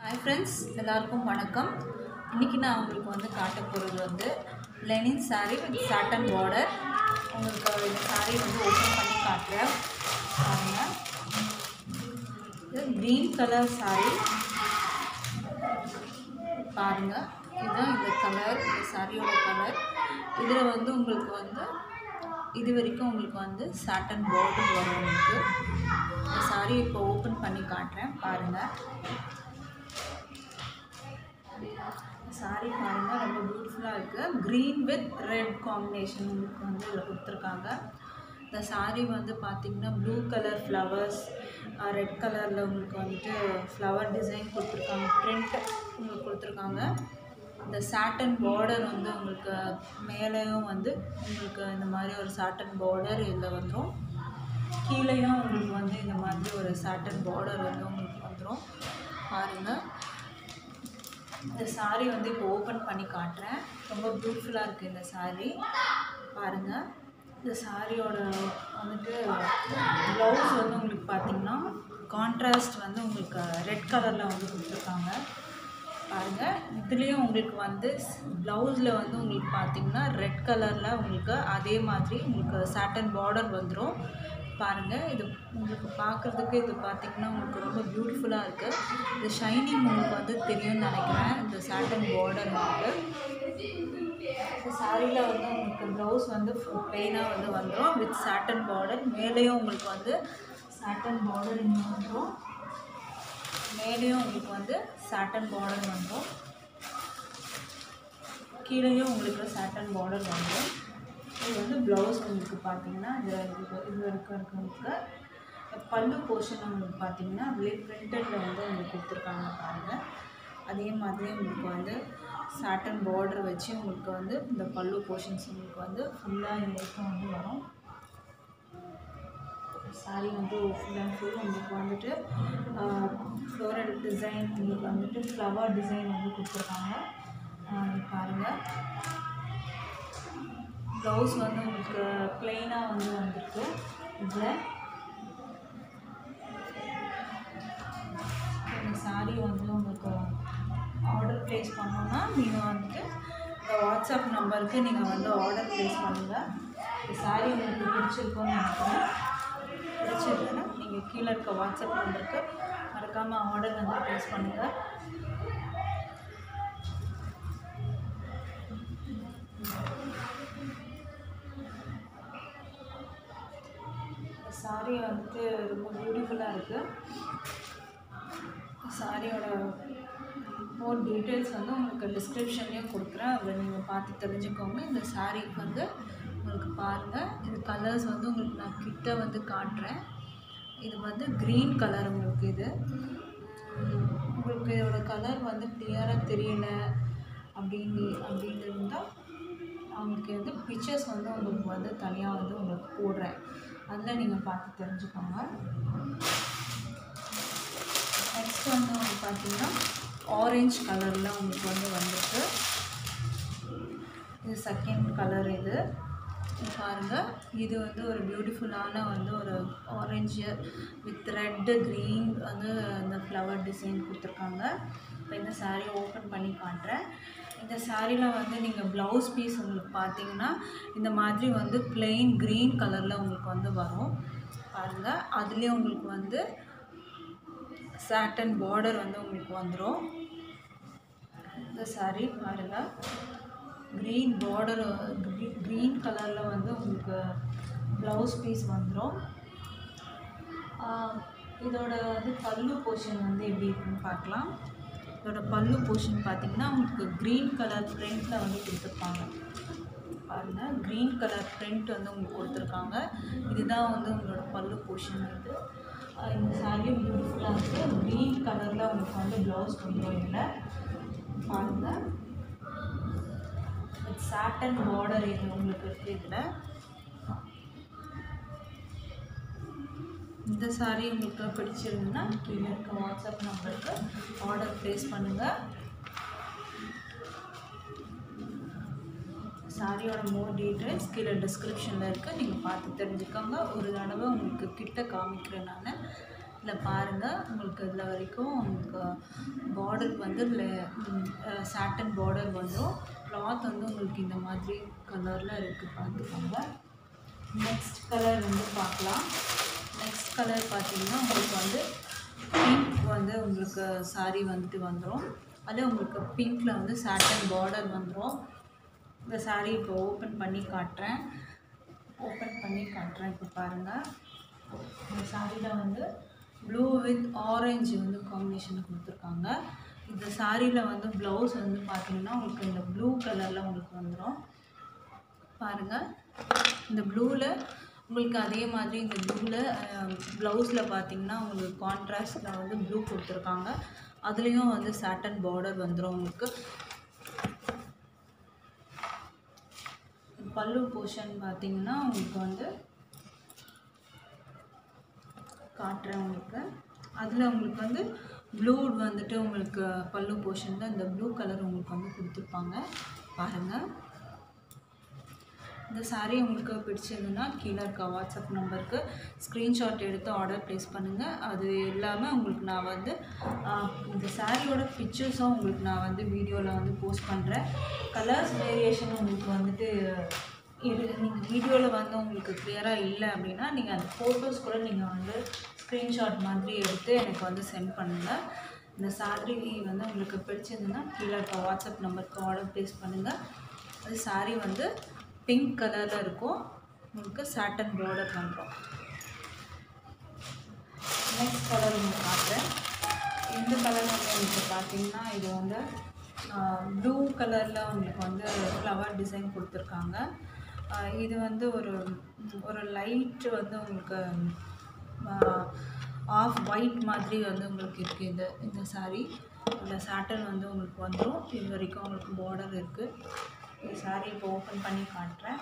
hi friends எல்லாருக்கும் வணக்கம் இன்றைக்கி நான் உங்களுக்கு வந்து காட்ட போகிறது வந்து linen saree with satin border உங்களுக்கு இந்த saree வந்து ஓப்பன் பண்ணி காட்டுறேன் பாருங்க இது க்ரீன் கலர் saree பாருங்க இதுதான் இந்த கலர் இந்த சாரியோட கலர் இதில் வந்து உங்களுக்கு வந்து இது வரைக்கும் உங்களுக்கு வந்து சாட்டன் பார்டர் வரும் உங்களுக்கு இந்த சாரி இப்போ ஓப்பன் பண்ணி காட்டுறேன் பாருங்கள் சாரி பாருங்கள் ரொம்ப பியூட்டிஃபுல்லாக இருக்குது க்ரீன் வித் ரெட் காம்பினேஷன் உங்களுக்கு வந்து இதில் கொடுத்துருக்காங்க இந்த சாரி வந்து பார்த்திங்கன்னா ப்ளூ கலர் ஃப்ளவர்ஸ் ரெட் கலரில் உங்களுக்கு வந்துட்டு ஃப்ளவர் டிசைன் கொடுத்துருக்காங்க print உங்களுக்கு கொடுத்துருக்காங்க இந்த சாட்டன் பார்டர் வந்து உங்களுக்கு மேலேயும் வந்து உங்களுக்கு இந்த மாதிரி ஒரு சாட்டன் பார்டர் இதில் வந்துடும் கீழேயும் உங்களுக்கு வந்து இந்த மாதிரி ஒரு சாட்டன் பார்டர் வந்து உங்களுக்கு வந்துடும் பாருங்கள் இந்த saree வந்து இப்போ ஓப்பன் பண்ணி காட்டுறேன் ரொம்ப பியூட்டிஃபுல்லாக இருக்குது இந்த saree பாருங்கள் இந்த சாரியோட வந்துட்டு ப்ளவுஸ் வந்து உங்களுக்கு பார்த்தீங்கன்னா கான்ட்ராஸ்ட் வந்து உங்களுக்கு ரெட் கலரில் வந்து கொடுத்துருக்காங்க பாருங்கள் இதுலேயும் உங்களுக்கு வந்து ப்ளவுஸில் வந்து உங்களுக்கு பார்த்தீங்கன்னா ரெட் கலரில் உங்களுக்கு அதே மாதிரி உங்களுக்கு சாட்டன் பார்டர் வந்துடும் பாருங்கள் இது உங்களுக்கு பார்க்குறதுக்கு இது பார்த்தீங்கன்னா உங்களுக்கு ரொம்ப பியூட்டிஃபுல்லாக இருக்குது இது ஷைனிங் உங்களுக்கு வந்து தெரியும்னு நினைக்கிறேன் இந்த சாட்டன் பார்டர் வந்து இந்த சாரியில் வந்து உங்களுக்கு ப்ளவுஸ் வந்து ப்ளெயினாக வந்து வந்துடும் வித் சாட்டன் பார்டர் மேலேயும் உங்களுக்கு வந்து சாட்டன் பார்டர் இங்கே வந்துடும் மேலேயும் உங்களுக்கு வந்து சாட்டன் பார்டர் வந்துடும் கீழேயும் உங்களுக்கு சாட்டன் பார்டர் வந்துடும் இது வந்து ப்ளவுஸ் உங்களுக்கு பார்த்தீங்கன்னா இது இது இது வரைக்கும் இருக்கிறதுக்கு பல்லு போர்ஷன் உங்களுக்கு பார்த்தீங்கன்னா அதுலேயே பிரிண்டடில் வந்து உங்களுக்கு கொடுத்துருக்காங்க பாருங்கள் அதே மாதிரி உங்களுக்கு வந்து சாட்டன் பார்டர் வச்சு உங்களுக்கு வந்து இந்த பல்லு போர்ஷன்ஸ் உங்களுக்கு வந்து ஃபுல்லாக இந்த வரைக்கும் வந்து வரும் சாரி வந்து ஃபுல் அண்ட் ஃபுல் உங்களுக்கு வந்துட்டு ஃப்ளோரல் டிசைன் உங்களுக்கு வந்துட்டு ஃப்ளவர் டிசைன் வந்து கொடுத்துருக்காங்க இது பாருங்கள் ப்ளவுஸ் வந்து உங்களுக்கு ப்ளெயினாக வந்து வந்திருக்கு இதில் இந்த சாரீ வந்து உங்களுக்கு ஆர்டர் ப்ளேஸ் பண்ணோன்னா நீங்கள் வந்துட்டு இந்த வாட்ஸ்அப் நம்பருக்கு நீங்கள் வந்து ஆர்டர் ப்ளேஸ் பண்ணுங்கள் இந்த சாரீ உங்களுக்கு பிடிச்சிருக்கும்னு நினைக்கிறேன் பிடிச்சிருக்குன்னா நீங்கள் கீழே இருக்க வாட்ஸ்அப் நம்பருக்கு மறக்காமல் ஆர்டர் வந்து ப்ளேஸ் பண்ணுங்கள் சாரீ வந்துட்டு ரொம்ப பியூட்டிஃபுல்லாக இருக்குது சாரியோட மோர் டீட்டெயில்ஸ் வந்து உங்களுக்கு டிஸ்கிரிப்ஷன்லேயும் கொடுக்குறேன் அதில் நீங்கள் பார்த்து தெரிஞ்சுக்கோங்க இந்த சாரீ வந்து உங்களுக்கு பாருங்கள் இது கலர்ஸ் வந்து உங்களுக்கு நான் கிட்ட வந்து காட்டுறேன் இது வந்து க்ரீன் கலர் உங்களுக்கு இது உங்களுக்கு இதோட கலர் வந்து கிளியராக தெரியல அப்படின்னு அப்படின்னு இருந்தால் அவங்களுக்கு வந்து பிக்சர்ஸ் வந்து உங்களுக்கு வந்து தனியாக வந்து உங்களுக்கு போடுறேன் அதில் நீங்கள் பார்த்து தெரிஞ்சுக்கோங்க நெக்ஸ்ட் வந்து உங்களுக்கு பார்த்தீங்கன்னா ஆரஞ்ச் கலரில் உங்களுக்கு வந்து வந்திருக்கு இது செகண்ட் கலர் இது இது பாருங்கள் இது வந்து ஒரு பியூட்டிஃபுல்லான வந்து ஒரு ஆரஞ்சு வித் ரெட்டு க்ரீன் வந்து அந்த ஃப்ளவர் டிசைன் கொடுத்துருக்காங்க இப்போ இந்த சாரீ ஓப்பன் பண்ணி காட்டுறேன் இந்த சாரியில் வந்து நீங்கள் ப்ளவுஸ் பீஸ் உங்களுக்கு பார்த்தீங்கன்னா இந்த மாதிரி வந்து பிளெயின் க்ரீன் கலரில் உங்களுக்கு வந்து வரும் பாருங்கள் அதுலேயும் உங்களுக்கு வந்து சாட்டன் பார்டர் வந்து உங்களுக்கு வந்துடும் இந்த சாரீ பாருங்கள் க்ரீன் பார்டர் க்ரீன் கலரில் வந்து உங்களுக்கு ப்ளவுஸ் பீஸ் வந்துடும் இதோட வந்து பல்லு போர்ஷன் வந்து எப்படி இருக்குன்னு பார்க்கலாம் இதோட பல்லு போர்ஷன் பார்த்தீங்கன்னா உங்களுக்கு க்ரீன் கலர் ப்ரிண்ட்டில் வந்து கொடுத்துருப்பாங்க பாருங்கள் க்ரீன் கலர் ப்ரிண்ட் வந்து உங்களுக்கு கொடுத்துருக்காங்க இதுதான் வந்து உங்களோட பல்லு போர்ஷன் இது இந்த சாரியும் பியூட்டிஃபுல்லாக இருக்குது க்ரீன் கலரில் உங்களுக்கு வந்து ப்ளவுஸ் வந்துடும் இதில் பாருங்கள் சாட்டன் பார்டர் இது உங்களுக்கு இருக்குது இதில் இந்த சாரீ உங்களுக்கு பிடிச்சிருந்துன்னா கீழே இருக்க வாட்ஸ்அப் நம்பருக்கு ஆர்டர் ப்ளேஸ் பண்ணுங்கள் சாரியோட மோர் டீட்டெயில்ஸ் கீழே டிஸ்கிரிப்ஷனில் இருக்குது நீங்கள் பார்த்து தெரிஞ்சுக்கோங்க ஒரு தடவை உங்களுக்கு கிட்ட காமிக்கிறேன் நான் இதில் பாருங்கள் உங்களுக்கு இதில் வரைக்கும் உங்களுக்கு பார்டர் வந்து சாட்டன் பார்டர் வந்துடும் கிளாத் வந்து உங்களுக்கு இந்த மாதிரி கலரில் இருக்குது பார்த்துக்கோங்க நெக்ஸ்ட் கலர் வந்து பார்க்கலாம் நெக்ஸ்ட் கலர் பார்த்தீங்கன்னா உங்களுக்கு வந்து பிங்க் வந்து உங்களுக்கு saree வந்துட்டு வந்துடும் அது உங்களுக்கு பிங்க்கில் வந்து சாட்டன் பார்டர் வந்துடும் இந்த saree இப்போ ஓப்பன் பண்ணி காட்டுறேன் ஓப்பன் பண்ணி காட்டுறேன் இப்போ பாருங்கள் இந்த சாரியில் வந்து ப்ளூ வித் ஆரஞ்சு வந்து காம்பினேஷன் கொடுத்துருக்காங்க இந்த சாரியில் வந்து ப்ளவுஸ் வந்து பார்த்தீங்கன்னா உங்களுக்கு இந்த ப்ளூ கலரில் உங்களுக்கு வந்துடும் பாருங்கள் இந்த ப்ளூவில் உங்களுக்கு அதே மாதிரி இந்த ப்ளூவில் ப்ளவுஸில் பார்த்தீங்கன்னா உங்களுக்கு கான்ட்ராஸ்டில் வந்து ப்ளூ கொடுத்துருக்காங்க அதுலேயும் வந்து சாட்டன் பார்டர் வந்துடும் உங்களுக்கு பல்லு போர்ஷன் பார்த்தீங்கன்னா உங்களுக்கு வந்து காட்டுறேன் உங்களுக்கு அதில் உங்களுக்கு வந்து ப்ளூ வந்துட்டு உங்களுக்கு பல்லு போர்ஷனில் இந்த ப்ளூ கலர் உங்களுக்கு வந்து கொடுத்துருப்பாங்க பாருங்கள் இந்த saree உங்களுக்கு பிடிச்சிருந்துன்னா கீழே இருக்க வாட்ஸ்அப் நம்பருக்கு ஸ்க்ரீன்ஷாட் எடுத்து ஆர்டர் ப்ளேஸ் பண்ணுங்கள் அது இல்லாமல் உங்களுக்கு நான் வந்து ஆஹ், இந்த சாரியோட பிக்சர்ஸும் உங்களுக்கு நான் வந்து வீடியோவில் வந்து போஸ்ட் பண்ணுறேன் கலர்ஸ் வேரியேஷன் உங்களுக்கு வந்துட்டு இது நீங்கள் வீடியோவில் வந்து உங்களுக்கு கிளியராக இல்லை அப்படின்னா நீங்கள் அந்த ஃபோட்டோஸ் கூட நீங்கள் வந்து ஸ்க்ரீன்ஷாட் மாதிரி எடுத்து எனக்கு வந்து சென்ட் பண்ணுங்கள் இந்த saree வந்து உங்களுக்கு பிடிச்சிருந்துன்னா கீழே இருக்க வாட்ஸ்அப் நம்பருக்கு ஆர்டர் ப்ளேஸ் பண்ணுங்கள் அது saree வந்து பிங்க் கலரில் இருக்கும் உங்களுக்கு சாட்டன் பார்டர் பண்ணுறோம் நெக்ஸ்ட் கலர் உங்களுக்கு காட்டுறேன் இந்த கலர் வந்து உங்களுக்கு பார்த்தீங்கன்னா இது வந்து ப்ளூ கலரில் உங்களுக்கு வந்து ஃப்ளவர் டிசைன் கொடுத்துருக்காங்க ஆஹ் இது வந்து ஒரு ஒரு லைட் வந்து உங்களுக்கு ஆஃப் ஒயிட் மாதிரி வந்து உங்களுக்கு இருக்குது இந்த இந்த saree இந்த சாட்டன் வந்து உங்களுக்கு வந்துடும் இது வரைக்கும் உங்களுக்கு பார்டர் இருக்குது இந்த saree இப்போ ஓப்பன் பண்ணி காட்டுறேன்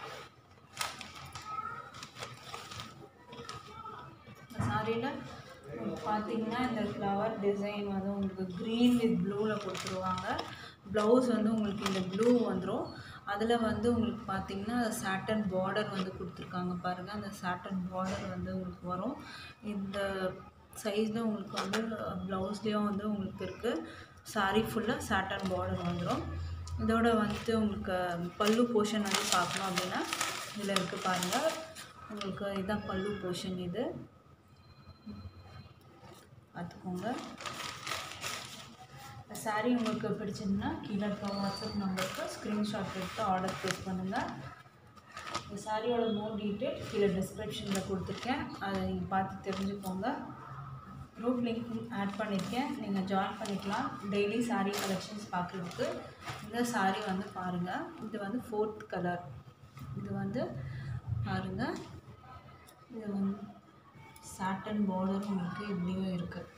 இந்த சாரியில் பார்த்தீங்கன்னா இந்த ஃப்ளவர் டிசைன் வந்து உங்களுக்கு க்ரீன் வித் ப்ளூவில் கொடுத்துருவாங்க ப்ளவுஸ் வந்து உங்களுக்கு இந்த ப்ளூ வந்துடும் அதில் வந்து உங்களுக்கு பார்த்தீங்கன்னா சாட்டன் பார்டர் வந்து கொடுத்துருக்காங்க பாருங்கள் அந்த சாட்டன் பார்டர் வந்து உங்களுக்கு வரும் இந்த சைஸில் உங்களுக்கு வந்து ப்ளவுஸ்லேயும் வந்து உங்களுக்கு இருக்குது saree ஃபுல்லாக சாட்டன் பார்டர் வந்துடும் இதோட வந்துட்டு உங்களுக்கு பல்லு போர்ஷன் வந்து பார்க்கணும் அப்படின்னா இதில் இருக்குது பாருங்கள் உங்களுக்கு இதுதான் பல்லு போர்ஷன் இது பார்த்துக்கோங்க இந்த saree உங்களுக்கு பிடிச்சிருந்தா கீழே இருக்க வாட்ஸ்அப் நம்பருக்கு ஸ்க்ரீன்ஷாட் எடுத்து ஆர்டர் ப்ளேஸ் பண்ணுங்கள் இந்த சாரியோட மோர் டீட்டெயில் கீழே டிஸ்கிரிப்ஷனில் கொடுத்துருக்கேன் அதை நீங்கள் பார்த்து தெரிஞ்சுக்கோங்க குரூப் லிங்க் ஆட் பண்ணியிருக்கேன் நீங்கள் ஜாயின் பண்ணிக்கலாம் டெய்லி saree கலெக்ஷன்ஸ் பார்க்குறதுக்கு இந்த saree வந்து பாருங்கள் இது வந்து ஃபோர்த் கலர் இது வந்து பாருங்கள் இது வந்து சாட்டன் பார்டர் உங்களுக்கு இப்படியும் இருக்குது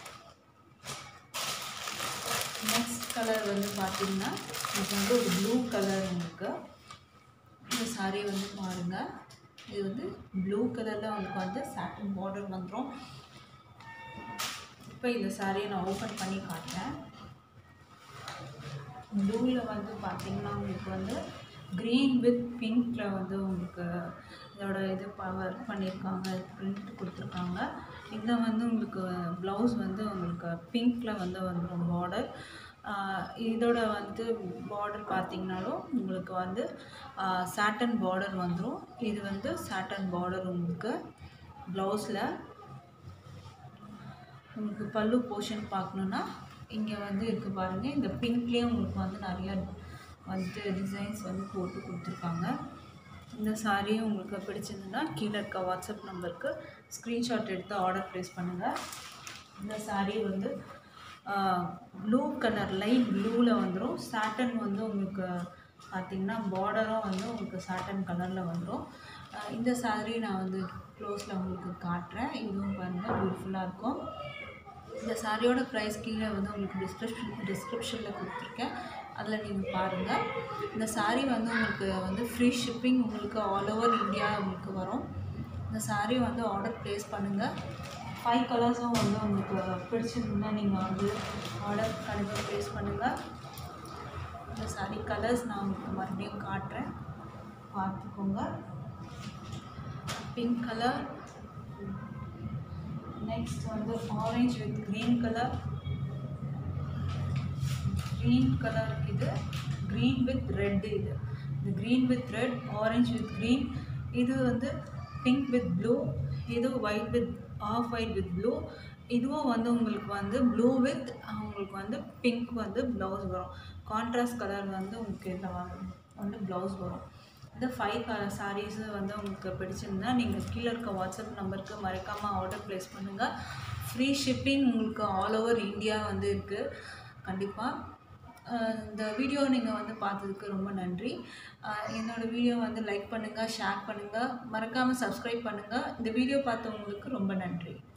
நெக்ஸ்ட் கலர் வந்து பார்த்தீங்கன்னா இது வந்து ஒரு ப்ளூ கலர் உங்களுக்கு இந்த saree வந்து பாருங்கள் இது வந்து ப்ளூ கலரில் உங்களுக்கு வந்து சாட்டன் பார்டர் வந்துடும் இப்போ இந்த சாரியை நான் ஓப்பன் பண்ணி காட்டுறேன் ப்ளூவில் வந்து பார்த்தீங்கன்னா உங்களுக்கு வந்து க்ரீன் வித் பிங்க்கில் வந்து உங்களுக்கு இதோட இது பவர் பண்ணியிருக்காங்க பிரிண்ட் கொடுத்துருக்காங்க இதில் வந்து உங்களுக்கு ப்ளவுஸ் வந்து உங்களுக்கு பிங்க்கில் வந்து வந்துடும் பார்டர் இதோட வந்து பார்டர் பார்த்தீங்கனாலும் உங்களுக்கு வந்து சாட்டன் பார்டர் வந்துடும் இது வந்து சாட்டன் பார்டர் உங்களுக்கு ப்ளவுஸில் உங்களுக்கு பல்லு போர்ஷன் பார்க்கணுன்னா இங்கே வந்து இருக்குது பாருங்கள் இந்த பிங்க்லேயே உங்களுக்கு வந்து நிறைய வந்துட்டு டிசைன்ஸ் வந்து போட்டு கொடுத்துருக்காங்க இந்த சாரியும் உங்களுக்கு பிடிச்சிருந்ததுன்னா கீழே இருக்க வாட்ஸ்அப் நம்பருக்கு ஸ்க்ரீன்ஷாட் எடுத்து ஆர்டர் ப்ளேஸ் பண்ணுங்கள் இந்த saree வந்து ப்ளூ கலர் லைட் ப்ளூவில் வந்துடும் சாட்டன் வந்து உங்களுக்கு பார்த்தீங்கன்னா பார்டரும் வந்து உங்களுக்கு சாட்டன் கலரில் வந்துடும் ஆஹ் இந்த saree நான் வந்து க்ளோஸில் உங்களுக்கு காட்டுறேன் இதுவும் பாருங்கள் பியூட்டிஃபுல்லாக இருக்கும் இந்த சாரியோட ப்ரைஸ் கீழே வந்து உங்களுக்கு டிஸ்கிரிப்ஷன் டிஸ்கிரிப்ஷனில் கொடுத்துருக்கேன் அதில் நீங்கள் பாருங்கள் இந்த saree வந்து உங்களுக்கு வந்து ஃப்ரீ ஷிப்பிங் உங்களுக்கு ஆல் ஓவர் இந்தியா உங்களுக்கு வரும் இந்த saree வந்து ஆர்டர் ப்ளேஸ் பண்ணுங்கள் ஃபைவ் கலர்ஸும் வந்து உங்களுக்கு பிடிச்சிருந்தா நீங்கள் வந்து ஆர்டர் கண்டிப்பாக ப்ளேஸ் பண்ணுங்கள் இந்த saree கலர்ஸ் நான் உங்களுக்கு மறுபடியும் காட்டுறேன் பார்த்துக்கோங்க பிங்க் கலர் நெக்ஸ்ட் வந்து orange with green colour green colour இது க்ரீன் வித் ரெட் இது இது green with red orange with green இது வந்து பிங்க் வித் ப்ளூ இது white with off white with blue இதுவும் வந்து உங்களுக்கு வந்து ப்ளூ வித் உங்களுக்கு வந்து பிங்க் வந்து ப்ளவுஸ் வரும் கான்ட்ராஸ்ட் கலர் வந்து உங்களுக்கு இதில் வரும் வந்து ப்ளவுஸ் வரும் இந்த ஃபைவ் கலர் சாரீஸு வந்து உங்களுக்கு பிடிச்சிருந்தா நீங்கள் கீழே இருக்க வாட்ஸ்அப் நம்பருக்கு மறக்காமல் ஆர்டர் ப்ளேஸ் பண்ணுங்கள் ஃப்ரீ ஷிப்பிங் உங்களுக்கு ஆல் ஓவர் இந்தியா வந்து இருக்குது கண்டிப்பாக இந்த வீடியோ நீங்கள் வந்து பார்த்ததுக்கு ரொம்ப நன்றி அஹ் என்னோட வீடியோ வந்து லைக் பண்ணுங்கள் ஷேர் பண்ணுங்கள் மறக்காமல் சப்ஸ்கிரைப் பண்ணுங்கள் இந்த வீடியோ பார்த்தவங்களுக்கு ரொம்ப நன்றி